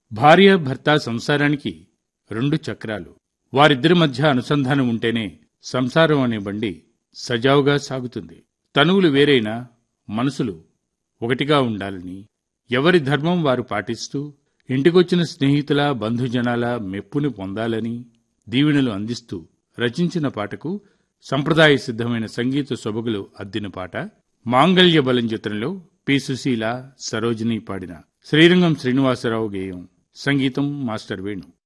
భార్య భర్త సంసారానికి రెండు చక్రాలు వారిద్దరి మధ్య అనుసంధానం ఉంటేనే సంసారం అనే బండి సజావుగా సాగుతుంది తనువులు వేరైనా మనసులు ఒకటిగా ఉండాలని ఎవరి ధర్మం వారు పాటిస్తూ ఇంటికొచ్చిన స్నేహితుల బంధుజనాల మెప్పుని పొందాలని దీవెనలు అందిస్తూ రచించిన పాటకు సంప్రదాయ సిద్ధమైన సంగీత సొబగులు అద్దిన పాట మాంగళ్య బలం చిత్రంలో పి సుశీల సరోజిని పాడిన శ్రీరంగం శ్రీనివాసరావు గేయం సంగీతం మాస్టర్ వేణు